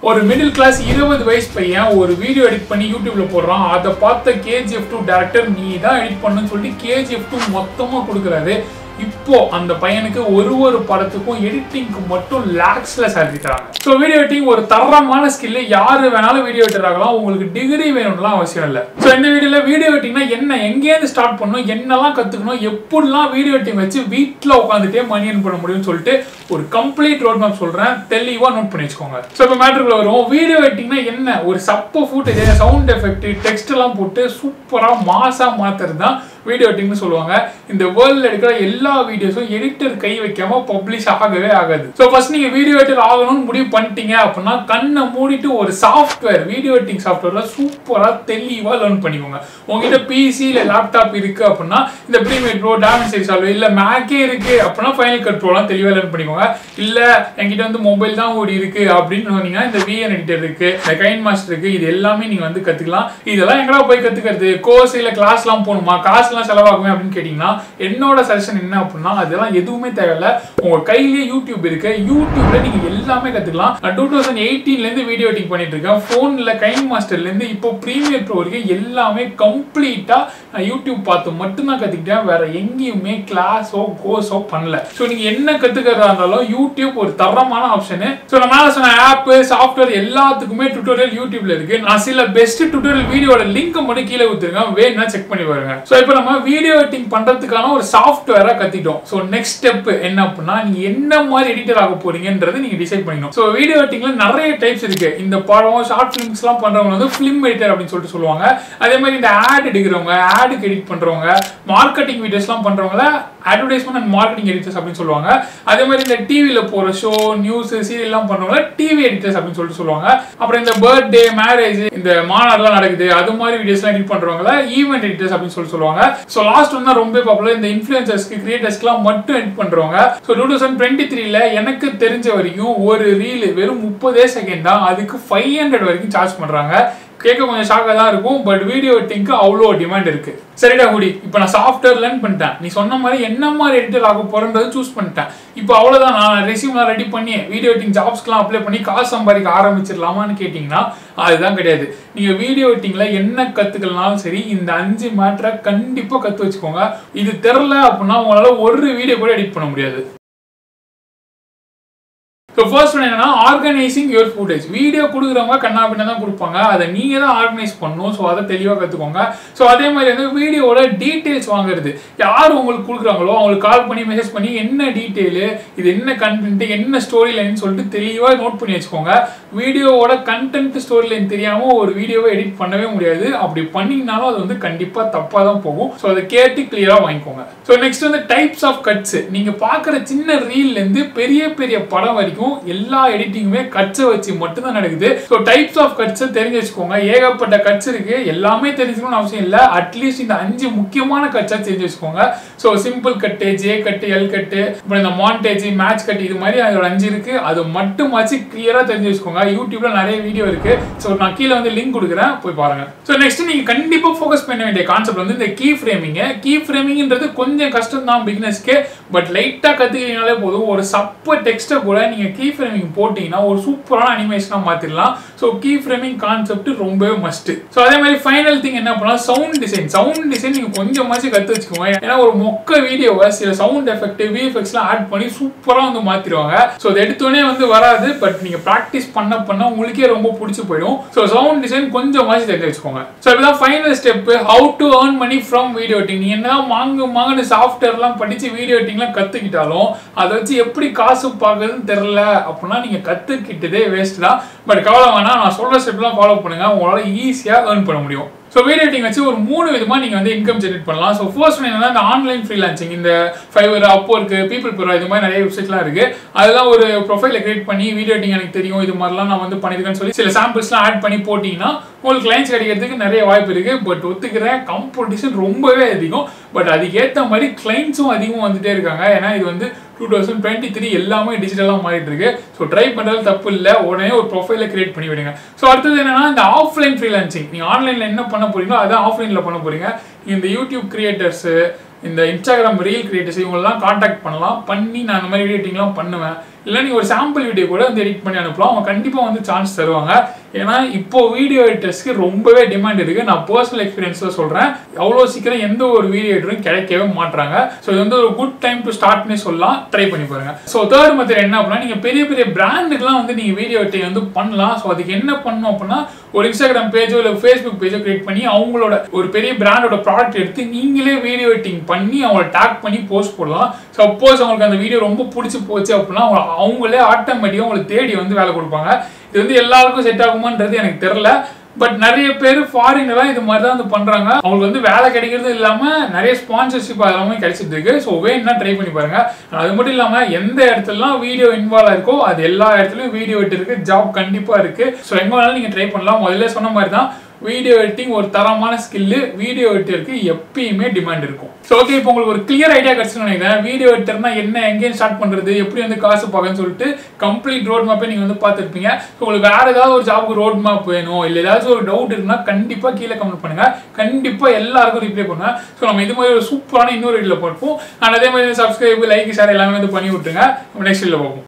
ஒரு middle class இருபது வயசு பையன் ஒரு வீடியோ எடிட் பண்ணி யூடியூப்ல போடுறான் அதை பார்த்த கேஜிஎஃப் டூ டேரக்டர் நீ தான் எடிட் பண்ணுன்னு சொல்லிட்டு கேஜிஎஃப் டூ மொத்தமா கொடுக்குறாரு இப்போ அந்த பையனுக்கு ஒரு ஒரு படத்துக்கும் எடிட்டிங்க்கு மட்டும் லேக்ஸ்ல சேலரி தராங்க ஸோ வீடியோ எடிட்டிங் ஒரு தரமான ஸ்கில் யாரு வேணாலும் வீடியோ எடிட்டர் ஆகலாம் உங்களுக்கு டிகிரி வேணும்லாம் அவசியம் இல்லை ஸோ இந்த வீடியோல வீடியோ எடிட்டிங்னா என்ன எங்கேருந்து ஸ்டார்ட் பண்ணணும் என்னெல்லாம் கத்துக்கணும் எப்படிலாம் வீடியோ எடிட்டிங் வச்சு வீட்டில் உட்காந்துட்டே மணி earn பண்ண முடியும்னு சொல்லிட்டு ஒரு கம்ப்ளீட் ரோட் மேப் சொல்றேன் தெளிவா நோட் பண்ணி வச்சுக்கோங்க ஸோ இப்போ மேட்ருக்குள்ள வரும் வீடியோ எடிட்டிங்னா என்ன ஒரு சப்ப ஃபுட்டேஜ் சவுண்ட் எஃபெக்ட் டெக்ஸ்ட் எல்லாம் போட்டு சூப்பரா மாசா மாத்துறது தான் வீடியோ எடிட்டிங்னு சொல்லுவாங்க இந்த வேர்ல்ட்ல எடுக்கிற எல்லா வீடியோஸும் எடிட்டர் கை வைக்காம பப்ளிஷ் ஆகவே ஆகாது ஸோ ஃபர்ஸ்ட் நீங்க வீடியோ எடிட்டர் ஆகணும்னு முடிவு பண்ணிட்டீங்க அப்படின்னா கண்ணை மூடிட்டு ஒரு சாஃப்ட்வேர் வீடியோ எடிட்டிங் சாஃப்ட்வேர்ல சூப்பரா தெளிவா லேர்ன் பண்ணிக்கோங்க உங்ககிட்ட பிசி இல்ல லேப்டாப் இருக்கு அப்படின்னா இந்த ப்ரீமியர் ப்ரோ டேமன் சீரிஸ் ஆல்வோ இல்ல மேக்கே இருக்கு அப்படின்னா ஃபைனல் கட் ப்ரோலாம் தெளிவா லேர்ன் பண்ணிக்கோங்க இல்ல என்கிட்ட வந்து மொபைல் தான் ஓடி இருக்கு அப்படின்னு சொன்னீங்கன்னா இந்த விஎன் எடிட்டர் இருக்கு இந்த கைன் மாஸ்டர் இருக்கு இது எல்லாமே நீங்க வந்து கத்துக்கலாம் இதெல்லாம் எங்கடா போய் கத்துக்கிறது கோர்ஸ் இல்ல கிளாஸ்லாம் போகணுமா காசுலாம் செலவாகுமே அப்படின்னு கேட்டீங்கன்னா என்னோட சஜஷன் என்ன அப்படின்னா அதெல்லாம் எதுவுமே தேவையில்ல உங்க கையிலேயே யூடியூப் இருக்கு யூடியூப்ல நீங்க எல்லாமே கத்துக்கலாம் நான் டூ தௌசண்ட் எயிட்டீன்ல இருந்து வீடியோ எடிட்டிங் பண்ணிட்டு இருக்கேன் போன்ல கைன் மாஸ்டர்ல இருந்து இப்போ ப்ரீமியர் ப்ரோ வரைக்கும் எல்லாமே கம்ப்ளீட்டா நான் யூடியூப் பார்த்து மட்டும்தான் கத்துக்கிட்டேன் வேற எங்கேயுமே கிளாஸோ கோர்ஸோ பண்ணல ஸோ நீங்க என்ன கத்துக்கிறதா இருந்தாலும் யூடியூப் ஒரு தரமான ஆப்ஷனு ஸோ நான் மேல சொன்ன ஆப் சாஃப்ட்வேர் எல்லாத்துக்குமே டுட்டோரியல் யூடியூப்ல இருக்கு நான் சில பெஸ்ட் டுட்டோரியல் வீடியோட லிங்க் மட்டும் கீழே கொடுத்துருக்கேன் வேணும்னா செக் பண்ணி பாருங்க ஸோ இப்போ நம்ம வீடியோ எடிட்டிங் பண்றதுக்கான ஒரு சாஃப்ட்வேரா கத்திட்டோம் ஸோ நெக்ஸ்ட் ஸ்டெப் என்ன அப்படின்னா நீங்க என்ன மாதிரி எடிட்டர் ஆக போறீங்கன்றது நீங்க டிசைட் பண்ணிக்கணும் ஸோ வீடியோ எடிட்டிங்ல நிறைய டைப்ஸ் இருக்கு இந்த படம் ஷார்ட் ஃபிலிம்ஸ் எல்லாம் பண்றவங்க வந்து ஃபிலிம் எடிட்டர் அப்படின்னு சொல்லிட்டு சொல்லுவாங்க அதே மாதிரி இந்த ஆட் எடுக்கிறவங்க ஆடுக்கு எடிட் பண்றவங்க மார்க்கெட்டிங் வீடியோஸ்லாம் பண்றவங்கள அட்வர்டைஸ்மெண்ட் அண்ட் மார்க்கெட்டிங் எடிட்டர்ஸ் அப்படின்னு சொல்லுவாங்க அதே மாதிரி இந்த டிவியில போற ஷோ நியூஸ் சீரியல்லாம் பண்றவங்க டிவி எடிட்டர்ஸ் அப்படின்னு சொல்லிட்டு சொல்லுவாங்க அப்புறம் இந்த பர்த்டே மேரேஜ் இந்த மாநாடுலாம் நடக்குது அது மாதிரி வீடியோஸ்லாம் எடிட் பண்றவங்கள ஈவெண்ட் எடிட்டர்ஸ் அப்படின்னு சொல்லி சொல்லுவாங்க ஸோ லாஸ்ட் வந்து ரொம்ப பாப்புலர் இந்த இன்ஃபுளுசர்ஸ்க்கு கிரியேட்டர்ஸ்க்குலாம் மட்டும் எடிட் பண்றவங்க ஸோ டூ தௌசண்ட் டுவெண்ட்டி த்ரீல எனக்கு தெரிஞ்ச வரைக்கும் ஒரு ரீல் வெறும் முப்பதே செகண்ட் தான் அதுக்கு ஃபைவ் ஹண்ட்ரட் வரைக்கும் சார்ஜ் பண்றாங்க கேட்க கொஞ்சம் ஷாக்காக தான் இருக்கும் பட் வீடியோ எடிட்டிங்க்கு அவ்வளோ டிமாண்ட் இருக்கு சரிடா குடி இப்போ நான் சாஃப்ட்வேர் லேர்ன் பண்ணிட்டேன் நீ சொன்ன மாதிரி என்ன மாதிரி எடிட்டர் ஆக போறன்றது சூஸ் பண்ணிட்டேன் இப்போ அவ்வளோதான் நான் ரெசியூம்லாம் ரெடி பண்ணி வீடியோ எடிட்டிங் ஜாப்ஸ்க்குலாம் அப்ளை பண்ணி காசு சம்பாதிக்க ஆரம்பிச்சிடலாமான்னு கேட்டிங்கன்னா அதுதான் கிடையாது நீங்கள் வீடியோ எடிட்டிங்கில் என்ன கற்றுக்கலனாலும் சரி இந்த அஞ்சு மேட்டரை கண்டிப்பாக கற்று வச்சுக்கோங்க இது தெரில அப்படின்னா உங்களால் ஒரு வீடியோ கூட எடிட் பண்ண முடியாது ஸோ ஃபர்ஸ்ட் ஒன் என்னன்னா ஆர்கனைசிங் யுவர் ஃபுட்டேஜ் வீடியோ கொடுக்குறவங்க கண்ணா பின்ன தான் கொடுப்பாங்க அதை நீங்கள் தான் ஆர்கனைஸ் பண்ணணும் ஸோ அதை தெளிவாக கற்றுக்கோங்க ஸோ அதே மாதிரி வந்து வீடியோவோட டீட்டெயில்ஸ் வாங்குறது யார் உங்களுக்கு கொடுக்குறாங்களோ அவங்களுக்கு கால் பண்ணி மெசேஜ் பண்ணி என்ன டீட்டெயிலு இது என்ன கண்டென்ட் என்ன ஸ்டோரி லைன் சொல்லிட்டு தெளிவாக நோட் பண்ணி வச்சுக்கோங்க வீடியோவோட கண்டென்ட் ஸ்டோரி லைன் தெரியாமல் ஒரு வீடியோவை எடிட் பண்ணவே முடியாது அப்படி பண்ணிங்கனாலும் அது வந்து கண்டிப்பாக தப்பாக தான் போகும் ஸோ அதை கேட்டு கிளியராக வாங்கிக்கோங்க ஸோ நெக்ஸ்ட் வந்து டைப்ஸ் ஆஃப் கட்ஸ் நீங்கள் பார்க்குற சின்ன ரீல்லேருந்து பெரிய பெரிய படம் வரைக்கும் வரைக்கும் எல்லா எடிட்டிங்குமே கட்ஸை வச்சு மட்டும்தான் நடக்குது ஸோ டைப்ஸ் ஆஃப் கட்ஸை தெரிஞ்சு வச்சுக்கோங்க ஏகப்பட்ட கட்ஸ் இருக்கு எல்லாமே தெரிஞ்சுக்கணும்னு அவசியம் இல்லை அட்லீஸ்ட் இந்த அஞ்சு முக்கியமான கட்ஸை தெரிஞ்சு வச்சுக்கோங்க so simple cut J cut L cut அப்புறம் இந்த மாண்டேஜ் மேட்ச் கட்டு இது மாதிரி அதோட அஞ்சு இருக்கு அது மட்டுமாச்சு கிளியரா தெரிஞ்சு வச்சுக்கோங்க யூடியூப்ல நிறைய வீடியோ இருக்கு ஸோ நான் கீழே வந்து லிங்க் கொடுக்குறேன் போய் பாருங்க ஸோ நெக்ஸ்ட் நீங்க கண்டிப்பா ஃபோக்கஸ் பண்ண வேண்டிய கான்செப்ட் வந்து இந்த கீ ஃப்ரேமிங் கீ ஃப்ரேமிங்ன்றது கொஞ்சம் கஷ்டம் தான் பிகினர்ஸ்க்கு பட் லைட்டா கத்துக்கிட்டீங்கனாலே போதும் ஒரு சப்ப டெக்ஸ்ட்டை கூட நீங்க கீ ஃப்ரேமிங் போட்டீங்கன்னா ஒரு சூப்பரான அனிமேஷனாக மாற்றிடலாம் ஸோ கீ ஃப்ரேமிங் கான்செப்ட் ரொம்பவே மஸ்ட் ஸோ அதே மாதிரி ஃபைனல் திங் என்ன பண்ணலாம் சவுண்ட் டிசைன் சவுண்ட் டிசைன் நீங்கள் கொஞ்சமாச்சு கற்று வச்சுக்கோங்க ஏன்னா ஒரு மொக்க வீடியோவை சில சவுண்ட் எஃபெக்ட் விஎஃப்எக்ஸ்லாம் ஆட் பண்ணி சூப்பராக வந்து மாற்றிடுவாங்க ஸோ அது எடுத்தோடனே வந்து வராது பட் நீங்கள் ப்ராக்டிஸ் பண்ண பண்ண உங்களுக்கே ரொம்ப பிடிச்சி போயிடும் ஸோ சவுண்ட் டிசைன் கொஞ்சமாச்சு தெரிஞ்சு வச்சுக்கோங்க ஸோ இப்பதான் final step how to earn money from video editing நீ என்ன மாங்கு மாங்குன்னு சாஃப்ட்வேர்லாம் படிச்சு வீடியோ எடிட்டிங்லாம் கற்றுக்கிட்டாலும் அதை வச்சு எப்படி காசு பார்க்குறதுன்னு தெரில அப்படின்னா நீங்க கத்துக்கிட்டதே வேஸ்ட் தான் பட் கவலை வேணாம் நான் சொல்ற ஸ்டெப்லாம் ஃபாலோ பண்ணுங்க உங்களால ஈஸியா ஏர்ன் பண்ண முடியும் ஸோ வீடியோ எடிட்டிங் வச்சு ஒரு மூணு விதமாக நீங்கள் வந்து இன்கம் ஜென்ரேட் பண்ணலாம் ஸோ ஃபர்ஸ்ட் ஒன் என்னன்னா இந்த ஆன்லைன் ஃப்ரீலான்சிங் இந்த ஃபைவர் அப்போ இருக்கு பீப்புள் ப்ரோ இது மாதிரி நிறைய வெப்சைட்லாம் இருக்கு அதெல்லாம் ஒரு ப்ரொஃபைலை கிரியேட் பண்ணி வீடியோ எடிட்டிங் எனக்கு தெரியும் இது மாதிரிலாம் நான் வந்து பண்ணியிருக்கேன்னு சொல்லி சில சாம்பிள்ஸ்லாம் ஆட் பண்ணி போட்டிங்கன்னா உங்களுக்கு கிளைண்ட்ஸ் கிடைக்கிறதுக்கு நிறைய வாய்ப்பு இருக்கு பட் ஒத்துக்கிறேன் காம்படிஷன் ரொம்பவே அதிகம் பட் அதுக்கேற்ற மாதிரி கிளைண்ட்ஸும் அதிகமாக வந்துட்டே இருக்காங்க ஏன்னா இது வந்து டூ தௌசண்ட் டுவெண்ட்டி த்ரீ எல்லாமே டிஜிட்டலாக மாறிட்டு இருக்கு ஸோ ட்ரை பண்ணுறது தப்பு இல்லை உடனே ஒரு ப்ரொஃபைலை கிரியேட் பண்ணி விடுங்க ஸோ அடுத்தது என்னன்னா இந்த ஆஃப்லைன் ஃப்ரீலான்சிங் நீங்கள் ஆன்லைனில் என்ன பண்ண போறீங்களோ அதான் ஆஃப்லைனில் பண்ண போறீங்க இந்த யூடியூப் கிரியேட்டர்ஸு இந்த இன்ஸ்டாகிராம் ரீல் கிரியேட்டர்ஸ் இவங்கெல்லாம் காண்டாக்ட் பண்ணலாம் பண்ணி நான் இந்த மாதிரி எடிட்டிங்லாம் பண்ணுவேன் இல்லை நீங்கள் ஒரு சாம்பிள் வீடியோ கூட வந்து எடிட் பண்ணி அனுப்பலாம் அவங்க கண்டிப்பாக வந்து சான்ஸ் தருவாங்க ஏன்னா இப்போ வீடியோ எடிட்டர்ஸ்க்கு ரொம்பவே டிமாண்ட் இருக்கு நான் பர்சனல் எக்ஸ்பீரியன்ஸில் சொல்கிறேன் அவ்வளோ சீக்கிரம் எந்த ஒரு வீடியோ எடிட்டரும் கிடைக்கவே மாட்றாங்க ஸோ இது வந்து ஒரு குட் டைம் டு ஸ்டார்ட்னே சொல்லலாம் ட்ரை பண்ணி பாருங்க ஸோ தேர்ட் மெத்தட் என்ன அப்படின்னா நீங்கள் பெரிய பெரிய பிராண்டுக்குலாம் வந்து நீங்கள் வீடியோ எடிட்டிங் வந்து பண்ணலாம் ஸோ அதுக்கு என்ன பண்ணணும் அப்படின்னா ஒரு இன்ஸ்டாகிராம் பேஜோ இல்லை ஃபேஸ்புக் பேஜோ கிரியேட் பண்ணி அவங்களோட ஒரு பெரிய பிராண்டோட ப்ராடக்ட் எடுத்து நீங்களே வீடியோ எடிட்டிங் பண்ணி அவங்கள டேக் பண்ணி போஸ்ட் போடலாம் சப்போஸ் அவங்களுக்கு அந்த வீடியோ ரொம்ப பிடிச்சி போச்சு அப்படின்னா அவங்க அவங்களே ஆட்டோமேட்டிக்காக உங்களுக்கு தேடி வந்து வேலை கொடுப்பாங்க இது வந்து எல்லாருக்கும் செட் ஆகுமான்றது எனக்கு தெரில பட் நிறைய பேர் ஃபாரின்லாம் இது மாதிரி தான் வந்து பண்றாங்க அவங்களுக்கு வந்து வேலை கிடைக்கிறது இல்லாம நிறைய ஸ்பான்சர்ஷிப் அதெல்லாமே கிடைச்சிட்டு இருக்கு ஸோ வேணும்னா ட்ரை பண்ணி பாருங்க அது மட்டும் இல்லாம எந்த இடத்துலலாம் வீடியோ இன்வால்வ் ஆயிருக்கோ அது எல்லா இடத்துலயும் வீடியோ எடிட் இருக்கு ஜாப் கண்டிப்பா இருக்கு ஸோ எங்க வேணாலும் நீங்க ட்ரை பண்ணலாம் முதல்ல சொன்ன மாதிரி தான் வீடியோ எடிட்டிங் ஒரு தரமான ஸ்கில்லு வீடியோ எடிட்டருக்கு எப்பயுமே டிமாண்ட் இருக்கும் ஸோ ஓகே இப்போ உங்களுக்கு ஒரு கிளியர் ஐடியா கிடச்சுன்னு நினைக்கிறேன் வீடியோ எடிட்டர்னா என்ன எங்கேயும் ஸ்டார்ட் பண்ணுறது எப்படி வந்து காசு பார்க்கன்னு சொல்லிட்டு கம்ப்ளீட் ரோட் மேப்பை நீங்கள் வந்து பார்த்துருப்பீங்க ஸோ உங்களுக்கு வேறு ஏதாவது ஒரு ஜாபுக்கு ரோட் மேப் வேணும் இல்லை ஏதாச்சும் ஒரு டவுட் இருக்குன்னா கண்டிப்பாக கீழே கமெண்ட் பண்ணுங்க கண்டிப்பாக எல்லாருக்கும் ரிப்ளை பண்ணுங்க ஸோ நம்ம இது மாதிரி ஒரு சூப்பரான இன்னொரு வீடியோவில் பார்ப்போம் அண்ட் அதே மாதிரி சப்ஸ்கிரைப் லைக் ஷேர் எல்லாமே வந்து பண்ணி விட்டுருங்க நம்ம நெக்ஸ்ட் வீடியோவில் பார்ப்போம்